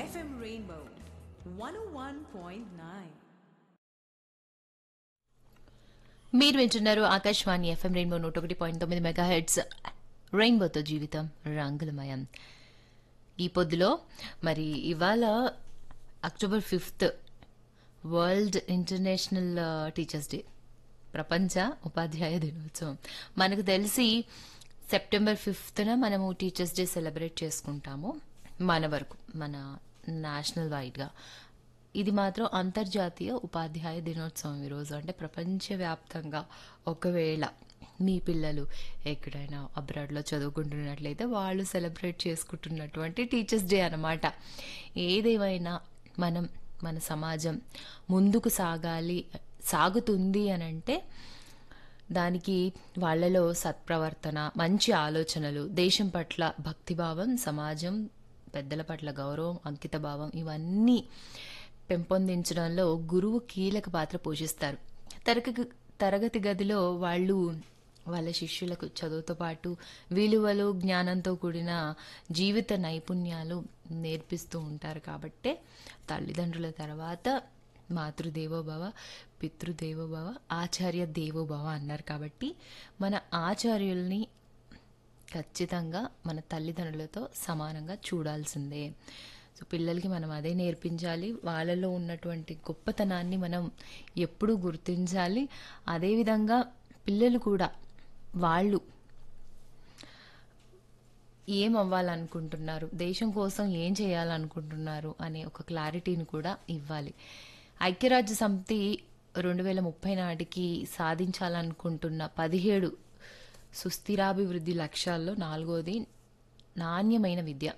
FM Rainbow 101.9. మీరు వింటున్నారు Akashvani FM rainbow నూట ఒకటి పాయింట్ తొమ్మిది మెగా హెడ్స్ రెయిన్బోతో జీవితం రంగులమయం ఈ పొద్దులో మరి ఇవాళ October fifth world international teachers day ప్రపంచ ఉపాధ్యాయ దినోత్సవం మనకు తెలిసి సెప్టెంబర్ ఫిఫ్త్న మనము టీచర్స్ డే సెలబ్రేట్ చేసుకుంటాము మన వరకు మన నేషనల్ వైడ్గా ఇది మాత్రం అంతర్జాతీయ ఉపాధ్యాయ దినోత్సవం ఈరోజు అంటే ప్రపంచవ్యాప్తంగా ఒకవేళ మీ పిల్లలు ఎక్కడైనా అబ్రాడ్లో చదువుకుంటున్నట్లయితే వాళ్ళు సెలబ్రేట్ చేసుకుంటున్నటువంటి టీచర్స్ డే అన్నమాట ఏదేమైనా మనం మన సమాజం ముందుకు సాగాలి సాగుతుంది అని అంటే దానికి వాళ్ళలో సత్ప్రవర్తన మంచి ఆలోచనలు దేశం పట్ల భక్తిభావం సమాజం పెద్దల పట్ల గౌరవం అంకితభావం ఇవన్నీ పెంపొందించడంలో గురువు కీలక పాత్ర పోషిస్తారు తరగతి తరగతి గదిలో వాళ్ళు వాళ్ళ శిష్యులకు చదువుతో పాటు విలువలు జ్ఞానంతో కూడిన జీవిత నైపుణ్యాలు నేర్పిస్తూ ఉంటారు కాబట్టే తల్లిదండ్రుల తర్వాత మాతృదేవోభవ పితృదేవోభవ ఆచార్య దేవోభవ అన్నారు కాబట్టి మన ఆచార్యుల్ని ఖచ్చితంగా మన తల్లిదండ్రులతో సమానంగా చూడాల్సిందే సో పిల్లలకి మనం అదే నేర్పించాలి వాళ్ళలో ఉన్నటువంటి గొప్పతనాన్ని మనం ఎప్పుడూ గుర్తించాలి అదేవిధంగా పిల్లలు కూడా వాళ్ళు ఏం అవ్వాలనుకుంటున్నారు దేశం కోసం ఏం చేయాలనుకుంటున్నారు అనే ఒక క్లారిటీని కూడా ఇవ్వాలి ఐక్యరాజ్య సమితి రెండు వేల ముప్పై నాటికి సాధించాలనుకుంటున్న పదిహేడు సుస్థిరాభివృద్ధి లక్ష్యాల్లో నాలుగోది నాణ్యమైన విద్య